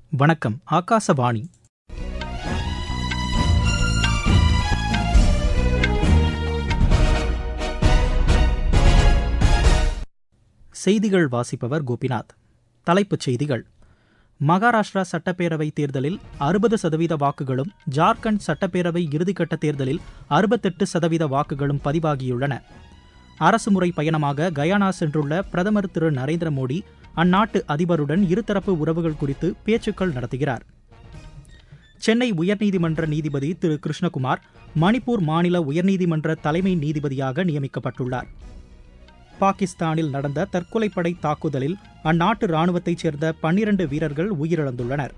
வணக்கம் ஆகாசவாணி செய்திகள் வாசிப்பவர் கோபிநாத் தலைப்புச் செய்திகள் மகாராஷ்டிரா சட்டப்பேரவை தேர்தலில் அறுபது சதவீத வாக்குகளும் ஜார்க்கண்ட் சட்டப்பேரவை இறுதிக்கட்ட தேர்தலில் அறுபத்தெட்டு சதவீத வாக்குகளும் பதிவாகியுள்ளன அரசுமுறை பயணமாக கயானா சென்றுள்ள பிரதமர் திரு நரேந்திர மோடி அந்நாட்டு அதிபருடன் இருதரப்பு உறவுகள் குறித்து பேச்சுக்கள் நடத்துகிறார் சென்னை உயர்நீதிமன்ற நீதிபதி திரு கிருஷ்ணகுமார் மணிப்பூர் மாநில உயர்நீதிமன்ற தலைமை நீதிபதியாக நியமிக்கப்பட்டுள்ளார் பாகிஸ்தானில் நடந்த தற்கொலைப்படை தாக்குதலில் அந்நாட்டு ராணுவத்தைச் சேர்ந்த பன்னிரண்டு வீரர்கள் உயிரிழந்துள்ளனர்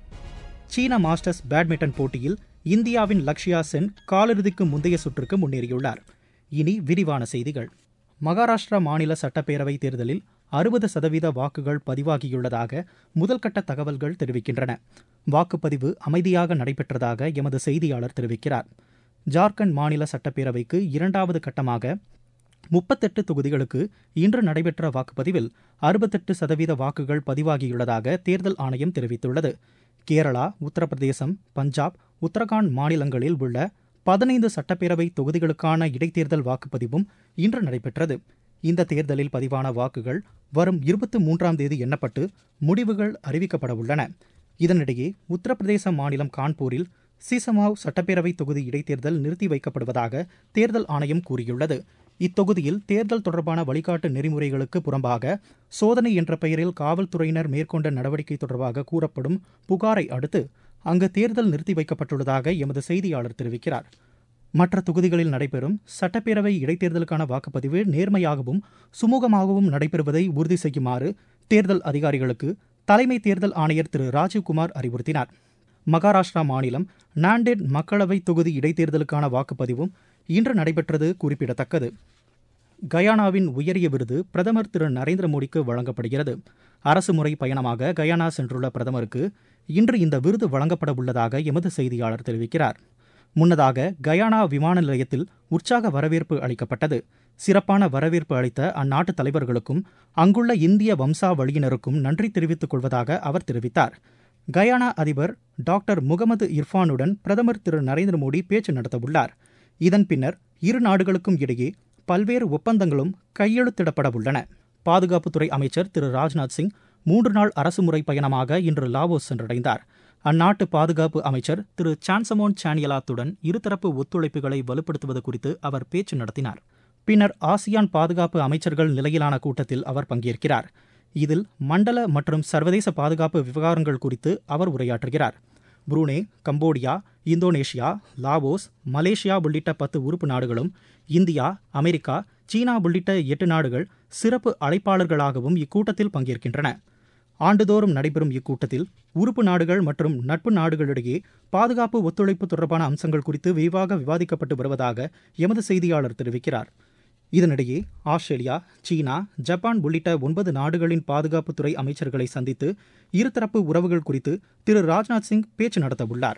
சீன மாஸ்டர்ஸ் பேட்மிண்டன் போட்டியில் இந்தியாவின் லக்ஷயா சென் காலிறுதிக்கு முந்தைய சுற்றுக்கு முன்னேறியுள்ளார் இனி விரிவான செய்திகள் மகாராஷ்டிரா மாநில சட்டப்பேரவை தேர்தலில் அறுபது சதவீத வாக்குகள் பதிவாகியுள்ளதாக முதல்கட்ட தகவல்கள் தெரிவிக்கின்றன வாக்குப்பதிவு அமைதியாக நடைபெற்றதாக எமது செய்தியாளர் தெரிவிக்கிறார் ஜார்க்கண்ட் மாநில சட்டப்பேரவைக்கு இரண்டாவது கட்டமாக முப்பத்தெட்டு தொகுதிகளுக்கு இன்று நடைபெற்ற வாக்குப்பதிவில் அறுபத்தெட்டு சதவீத வாக்குகள் பதிவாகியுள்ளதாக தேர்தல் ஆணையம் தெரிவித்துள்ளது கேரளா உத்தரப்பிரதேசம் பஞ்சாப் உத்தரகாண்ட் மாநிலங்களில் உள்ள பதினைந்து சட்டப்பேரவை தொகுதிகளுக்கான இடைத்தேர்தல் வாக்குப்பதிவும் இன்று நடைபெற்றது இந்த தேர்தலில் பதிவான வாக்குகள் வரும் இருபத்தி மூன்றாம் தேதி எண்ணப்பட்டு முடிவுகள் அறிவிக்கப்பட உள்ளன இதனிடையே உத்தரப்பிரதேச மாநிலம் கான்பூரில் சீசமாவ் சட்டப்பேரவை தொகுதி இடைத்தேர்தல் நிறுத்தி வைக்கப்படுவதாக தேர்தல் ஆணையம் கூறியுள்ளது இத்தொகுதியில் தேர்தல் தொடர்பான வழிகாட்டு நெறிமுறைகளுக்கு புறம்பாக சோதனை என்ற பெயரில் காவல்துறையினர் மேற்கொண்ட நடவடிக்கை தொடர்பாக கூறப்படும் புகாரை அடுத்து அங்கு தேர்தல் நிறுத்தி வைக்கப்பட்டுள்ளதாக எமது செய்தியாளர் தெரிவிக்கிறார் மற்ற தொகுதிகளில் நடைபெறும் சட்டப்பேரவை இடைத்தேர்தலுக்கான வாக்குப்பதிவு நேர்மையாகவும் சுமூகமாகவும் நடைபெறுவதை உறுதி செய்யுமாறு தேர்தல் அதிகாரிகளுக்கு தலைமை தேர்தல் ஆணையர் திரு ராஜீவ்குமார் அறிவுறுத்தினார் மகாராஷ்டிரா மாநிலம் நாண்டேட் மக்களவை தொகுதி இடைத்தேர்தலுக்கான வாக்குப்பதிவும் இன்று நடைபெற்றது குறிப்பிடத்தக்கது கயானாவின் உயரிய விருது பிரதமர் திரு நரேந்திர மோடிக்கு வழங்கப்படுகிறது அரசுமுறை பயணமாக கயானா சென்றுள்ள பிரதமருக்கு இன்று இந்த விருது வழங்கப்பட உள்ளதாக எமது செய்தியாளர் தெரிவிக்கிறார் முன்னதாக கயானா விமான நிலையத்தில் உற்சாக வரவேற்பு அளிக்கப்பட்டது சிறப்பான வரவேற்பு அளித்த அந்நாட்டு தலைவர்களுக்கும் அங்குள்ள இந்திய வம்சாவளியினருக்கும் நன்றி தெரிவித்துக் கொள்வதாக அவர் தெரிவித்தார் கயானா அதிபர் டாக்டர் முகமது இர்ஃபானுடன் பிரதமர் திரு நரேந்திர மோடி பேச்சு நடத்தவுள்ளார் இதன் பின்னர் இரு நாடுகளுக்கும் இடையே பல்வேறு ஒப்பந்தங்களும் கையெழுத்திடப்பட உள்ளன பாதுகாப்புத்துறை அமைச்சர் திரு ராஜ்நாத் சிங் மூன்று நாள் அரசுமுறை பயணமாக இன்று லாவோஸ் சென்றடைந்தார் அந்நாட்டு பாதுகாப்பு அமைச்சர் திரு சான்சமோன் சானியலாத்துடன் இருதரப்பு ஒத்துழைப்புகளை வலுப்படுத்துவது குறித்து அவர் பேச்சு நடத்தினார் பின்னர் ஆசியான் பாதுகாப்பு அமைச்சர்கள் நிலையிலான கூட்டத்தில் அவர் பங்கேற்கிறார் இதில் மண்டல மற்றும் சர்வதேச பாதுகாப்பு விவகாரங்கள் குறித்து அவர் உரையாற்றுகிறார் Brunei Cambodia Indonesia Laos Malaysia உள்ளிட்ட பத்து உறுப்பு நாடுகளும் இந்தியா அமெரிக்கா சீனா உள்ளிட்ட எட்டு நாடுகள் சிறப்பு அழைப்பாளர்களாகவும் இக்கூட்டத்தில் பங்கேற்கின்றன ஆண்டுதோறும் நடைபெறும் இக்கூட்டத்தில் உறுப்பு நாடுகள் மற்றும் நட்பு நாடுகளிடையே பாதுகாப்பு ஒத்துழைப்பு தொடர்பான அம்சங்கள் குறித்து விரிவாக விவாதிக்கப்பட்டு வருவதாக எமது செய்தியாளர் தெரிவிக்கிறார் இதனிடையே ஆஸ்திரேலியா சீனா ஜப்பான் உள்ளிட்ட ஒன்பது நாடுகளின் பாதுகாப்புத்துறை அமைச்சர்களை சந்தித்து இருதரப்பு உறவுகள் குறித்து திரு ராஜ்நாத் சிங் பேச்சு நடத்தவுள்ளார்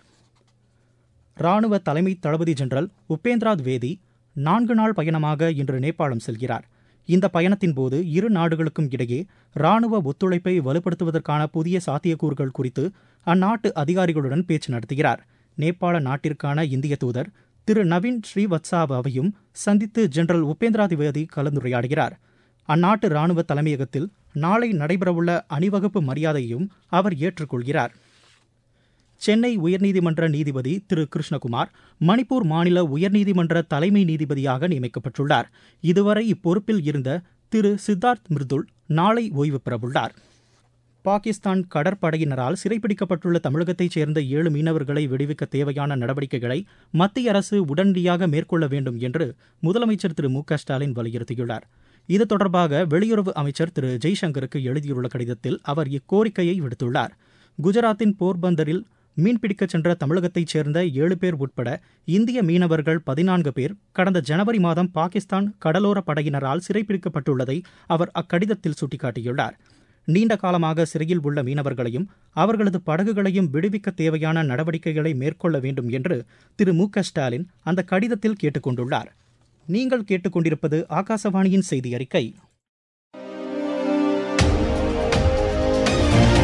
ராணுவ தலைமை தளபதி ஜெனரல் உபேந்திரா வேதி நான்கு நாள் பயணமாக இன்று நேபாளம் செல்கிறார் இந்த பயணத்தின் போது இரு நாடுகளுக்கும் இடையே ராணுவ ஒத்துழைப்பை வலுப்படுத்துவதற்கான புதிய சாத்தியக்கூறுகள் குறித்து அந்நாட்டு அதிகாரிகளுடன் பேச்சு நடத்துகிறார் நேபாள நாட்டிற்கான இந்திய தூதர் திரு நவீன் ஸ்ரீவத்சாவாவையும் சந்தித்து ஜெனரல் உபேந்திரா திவேதி கலந்துரையாடுகிறார் அந்நாட்டு ராணுவ தலைமையகத்தில் நாளை நடைபெறவுள்ள அணிவகுப்பு மரியாதையையும் அவர் ஏற்றுக்கொள்கிறார் சென்னை உயர்நீதிமன்ற நீதிபதி திரு கிருஷ்ணகுமார் மணிப்பூர் மாநில உயர்நீதிமன்ற தலைமை நீதிபதியாக நியமிக்கப்பட்டுள்ளார் இதுவரை இப்பொறுப்பில் இருந்த திரு சித்தார்த் மிர்துல் நாளை ஓய்வு பெறவுள்ளார் பாகிஸ்தான் கடற்படையினரால் சிறைப்பிடிக்கப்பட்டுள்ள தமிழகத்தைச் சேர்ந்த ஏழு மீனவர்களை விடுவிக்க தேவையான நடவடிக்கைகளை மத்திய அரசு உடனடியாக மேற்கொள்ள வேண்டும் என்று முதலமைச்சர் திரு மு க ஸ்டாலின் வலியுறுத்தியுள்ளார் இது தொடர்பாக வெளியுறவு அமைச்சர் திரு ஜெய்சங்கருக்கு எழுதியுள்ள கடிதத்தில் அவர் இக்கோரிக்கையை விடுத்துள்ளார் குஜராத்தின் போர்பந்தரில் மீன்பிடிக்கச் சென்ற தமிழகத்தைச் சேர்ந்த ஏழு பேர் உட்பட இந்திய மீனவர்கள் பதினான்கு பேர் கடந்த ஜனவரி மாதம் பாகிஸ்தான் கடலோர படையினரால் சிறைப்பிடிக்கப்பட்டுள்ளதை அவர் அக்கடிதத்தில் சுட்டிக்காட்டியுள்ளார் நீண்ட காலமாக சிறையில் உள்ள மீனவர்களையும் அவர்களது படகுகளையும் விடுவிக்க தேவையான நடவடிக்கைகளை மேற்கொள்ள வேண்டும் என்று திரு மு க ஸ்டாலின் அந்த கடிதத்தில் கேட்டுக் கொண்டுள்ளார் நீங்கள் கேட்டுக்கொண்டிருப்பது ஆகாசவாணியின் செய்தி அறிக்கை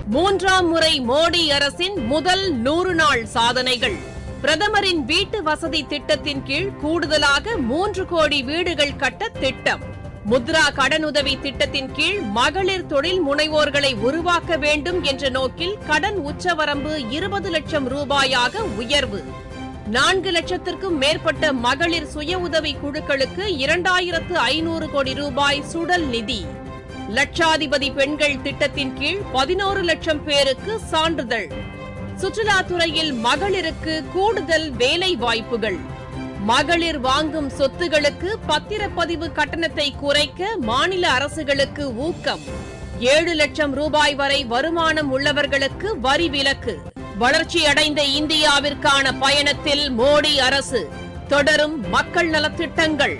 மூன்றாம் முறை மோடி அரசின் முதல் நூறு நாள் சாதனைகள் பிரதமரின் வீட்டு வசதி திட்டத்தின் கீழ் கூடுதலாக மூன்று கோடி வீடுகள் கட்ட திட்டம் முத்ரா கடனுதவி திட்டத்தின் கீழ் மகளிர் தொழில் முனைவோர்களை உருவாக்க வேண்டும் என்ற நோக்கில் கடன் உச்சவரம்பு இருபது லட்சம் ரூபாயாக உயர்வு நான்கு லட்சத்திற்கும் மேற்பட்ட மகளிர் சுய உதவி குழுக்களுக்கு இரண்டாயிரத்து ஐநூறு கோடி ரூபாய் சுடல் நிதி லட்சாதிபதி பெண்கள் திட்டத்தின் கீழ் பதினோரு லட்சம் பேருக்கு சான்றிதழ் சுற்றுலாத்துறையில் மகளிருக்கு கூடுதல் வேலை வாய்ப்புகள் மகளிர் வாங்கும் சொத்துகளுக்கு பத்திரப்பதிவு கட்டணத்தை குறைக்க மாநில அரசுகளுக்கு ஊக்கம் ஏழு லட்சம் ரூபாய் வரை வருமானம் உள்ளவர்களுக்கு வரி விலக்கு வளர்ச்சியடைந்த இந்தியாவிற்கான பயணத்தில் மோடி அரசு தொடரும் மக்கள் நலத்திட்டங்கள்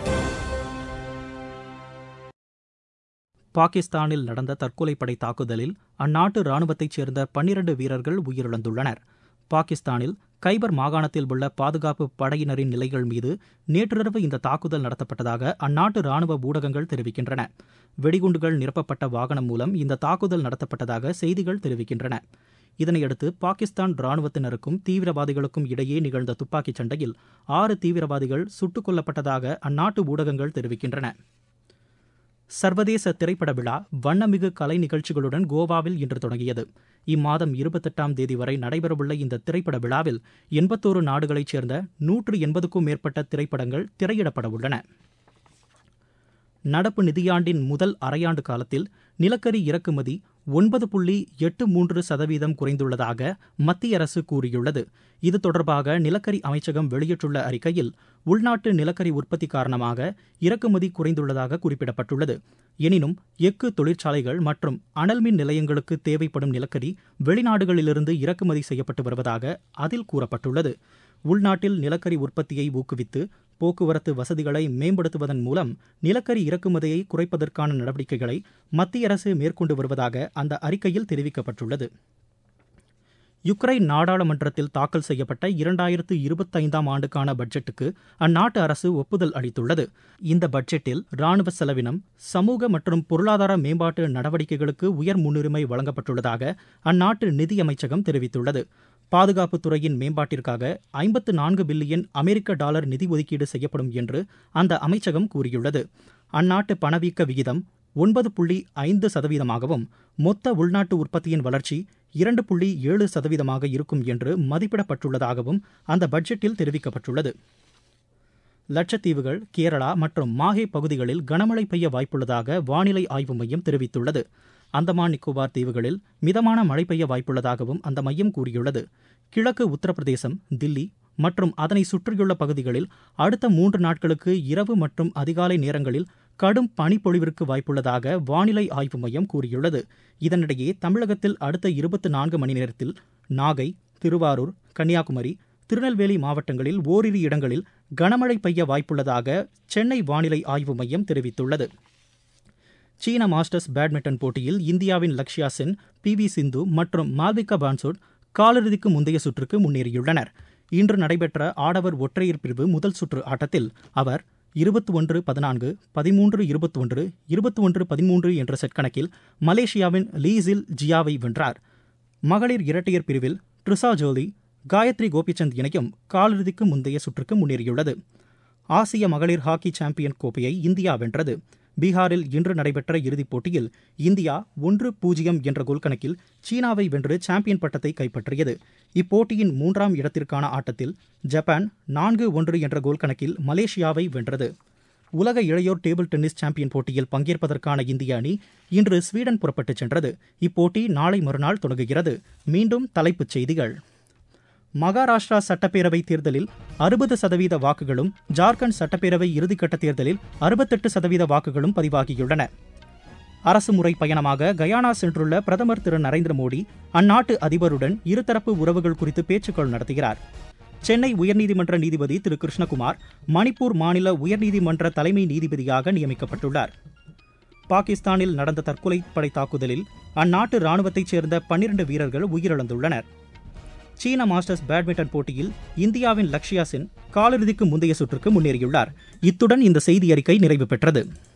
பாகிஸ்தானில் நடந்த தற்கொலைப்படை தாக்குதலில் அந்நாட்டு ராணுவத்தைச் சேர்ந்த பன்னிரண்டு வீரர்கள் உயிரிழந்துள்ளனர் பாகிஸ்தானில் கைபர் மாகாணத்தில் உள்ள பாதுகாப்பு படையினரின் நிலைகள் மீது நேற்றிரவு இந்த தாக்குதல் நடத்தப்பட்டதாக அந்நாட்டு ராணுவ ஊடகங்கள் தெரிவிக்கின்றன வெடிகுண்டுகள் நிரப்பப்பட்ட வாகனம் மூலம் இந்த தாக்குதல் நடத்தப்பட்டதாக செய்திகள் தெரிவிக்கின்றன இதனையடுத்து பாகிஸ்தான் ராணுவத்தினருக்கும் தீவிரவாதிகளுக்கும் இடையே நிகழ்ந்த துப்பாக்கிச் சண்டையில் ஆறு தீவிரவாதிகள் சுட்டுக் கொல்லப்பட்டதாக அந்நாட்டு ஊடகங்கள் தெரிவிக்கின்றன சர்வதேச திரைப்பட விழா வண்ணமிகு கலை நிகழ்ச்சிகளுடன் கோவாவில் இன்று தொடங்கியது இம்மாதம் இருபத்தெட்டாம் தேதி வரை நடைபெறவுள்ள இந்த திரைப்பட விழாவில் எண்பத்தோரு நாடுகளைச் சேர்ந்த நூற்று எண்பதுக்கும் மேற்பட்ட திரைப்படங்கள் திரையிடப்பட உள்ளன நடப்பு நிதியாண்டின் முதல் அரையாண்டு காலத்தில் நிலக்கரி இறக்குமதி ஒன்பது புள்ளி எட்டு மூன்று சதவீதம் குறைந்துள்ளதாக மத்திய அரசு கூறியுள்ளது இது தொடர்பாக நிலக்கரி அமைச்சகம் வெளியிட்டுள்ள அறிக்கையில் உள்நாட்டு நிலக்கரி உற்பத்தி காரணமாக இறக்குமதி குறைந்துள்ளதாக குறிப்பிடப்பட்டுள்ளது எனினும் எஃகு தொழிற்சாலைகள் மற்றும் அனல்மின் நிலையங்களுக்கு தேவைப்படும் நிலக்கரி வெளிநாடுகளிலிருந்து இறக்குமதி செய்யப்பட்டு வருவதாக அதில் கூறப்பட்டுள்ளது உள்நாட்டில் நிலக்கரி உற்பத்தியை ஊக்குவித்து போக்குவரத்து வசதிகளை மேம்படுத்துவதன் மூலம் நிலக்கரி இறக்குமதியை குறைப்பதற்கான நடவடிக்கைகளை மத்திய அரசு மேற்கொண்டு வருவதாக அந்த அறிக்கையில் தெரிவிக்கப்பட்டுள்ளது யுக்ரைன் நாடாளுமன்றத்தில் தாக்கல் செய்யப்பட்ட இரண்டாயிரத்து இருபத்தைந்தாம் ஆண்டுக்கான பட்ஜெட்டுக்கு அந்நாட்டு அரசு ஒப்புதல் அளித்துள்ளது இந்த பட்ஜெட்டில் ராணுவ செலவினம் சமூக மற்றும் பொருளாதார மேம்பாட்டு நடவடிக்கைகளுக்கு உயர் முன்னுரிமை வழங்கப்பட்டுள்ளதாக அந்நாட்டு நிதியமைச்சகம் தெரிவித்துள்ளது பாதுகாப்புத் துறையின் மேம்பாட்டிற்காக ஐம்பத்து நான்கு பில்லியன் அமெரிக்க டாலர் நிதி ஒதுக்கீடு செய்யப்படும் என்று அந்த அமைச்சகம் கூறியுள்ளது அந்நாட்டு பணவீக்க விகிதம் ஒன்பது புள்ளி ஐந்து சதவீதமாகவும் மொத்த உள்நாட்டு உற்பத்தியின் வளர்ச்சி இரண்டு புள்ளி ஏழு சதவீதமாக இருக்கும் என்று மதிப்பிடப்பட்டுள்ளதாகவும் அந்த பட்ஜெட்டில் தெரிவிக்கப்பட்டுள்ளது லட்சத்தீவுகள் கேரளா மற்றும் மாஹே பகுதிகளில் கனமழை பெய்ய வாய்ப்புள்ளதாக வானிலை ஆய்வு மையம் தெரிவித்துள்ளது அந்தமான் நிக்கோபார் தீவுகளில் மிதமான மழை பெய்ய வாய்ப்புள்ளதாகவும் அந்த மையம் கூறியுள்ளது கிழக்கு உத்தரப்பிரதேசம் தில்லி மற்றும் அதனை சுற்றியுள்ள பகுதிகளில் அடுத்த மூன்று நாட்களுக்கு இரவு மற்றும் அதிகாலை நேரங்களில் கடும் பனிப்பொழிவிற்கு வாய்ப்புள்ளதாக வானிலை ஆய்வு மையம் கூறியுள்ளது இதனிடையே தமிழகத்தில் அடுத்த இருபத்தி நான்கு மணி நேரத்தில் நாகை திருவாரூர் கன்னியாகுமரி திருநெல்வேலி மாவட்டங்களில் ஓரிரு இடங்களில் கனமழை பெய்ய வாய்ப்புள்ளதாக சென்னை வானிலை ஆய்வு மையம் தெரிவித்துள்ளது சீன மாஸ்டர்ஸ் பேட்மிண்டன் போட்டியில் இந்தியாவின் லக்ஷயா சென் பி வி சிந்து மற்றும் மால்விகா பான்சோட் காலிறுதிக்கு முந்தைய சுற்றுக்கு முன்னேறியுள்ளனர் இன்று நடைபெற்ற ஆடவர் ஒற்றையர் பிரிவு முதல் சுற்று ஆட்டத்தில் அவர் இருபத்தி ஒன்று பதினான்கு பதிமூன்று இருபத்தி ஒன்று இருபத்தி ஒன்று பதிமூன்று என்ற செட் கணக்கில் மலேசியாவின் லீசில் ஜியாவை வென்றார் மகளிர் இரட்டையர் பிரிவில் ட்ரிசா ஜோலி காயத்ரி கோபிச்சந்த் இணையும் காலிறுதிக்கு முந்தைய சுற்றுக்கு முன்னேறியுள்ளது ஆசிய மகளிர் ஹாக்கி சாம்பியன் கோப்பையை இந்தியா வென்றது பீகாரில் இன்று நடைபெற்ற இறுதிப் போட்டியில் இந்தியா ஒன்று பூஜ்ஜியம் என்ற கோல் கணக்கில் சீனாவை வென்று சாம்பியன் பட்டத்தை கைப்பற்றியது இப்போட்டியின் மூன்றாம் இடத்திற்கான ஆட்டத்தில் ஜப்பான் நான்கு ஒன்று என்ற கோல் கணக்கில் மலேசியாவை வென்றது உலக இளையோர் டேபிள் டென்னிஸ் சாம்பியன் போட்டியில் பங்கேற்பதற்கான இந்திய அணி இன்று ஸ்வீடன் புறப்பட்டுச் சென்றது இப்போட்டி நாளை மறுநாள் தொடங்குகிறது மீண்டும் தலைப்புச் செய்திகள் மகாராஷ்டிரா சட்டப்பேரவை தேர்தலில் அறுபது சதவீத வாக்குகளும் ஜார்க்கண்ட் சட்டப்பேரவை இறுதிக்கட்ட தேர்தலில் அறுபத்தெட்டு சதவீத வாக்குகளும் பதிவாகியுள்ளன அரசுமுறை பயணமாக கயானா சென்றுள்ள பிரதமர் திரு நரேந்திர மோடி அந்நாட்டு அதிபருடன் இருதரப்பு உறவுகள் குறித்து பேச்சுக்கள் நடத்துகிறார் சென்னை உயர்நீதிமன்ற நீதிபதி திரு கிருஷ்ணகுமார் மணிப்பூர் மாநில உயர்நீதிமன்ற தலைமை நீதிபதியாக நியமிக்கப்பட்டுள்ளார் பாகிஸ்தானில் நடந்த தற்கொலைப்படை தாக்குதலில் அந்நாட்டு ராணுவத்தைச் சேர்ந்த பன்னிரண்டு வீரர்கள் உயிரிழந்துள்ளனர் சீன மாஸ்டர்ஸ் பேட்மிண்டன் போட்டியில் இந்தியாவின் லக்ஷயா சென் காலிறுதிக்கு முந்தைய சுற்றுக்கு முன்னேறியுள்ளார் இத்துடன் இந்த செய்தி அறிக்கை நிறைவு பெற்றது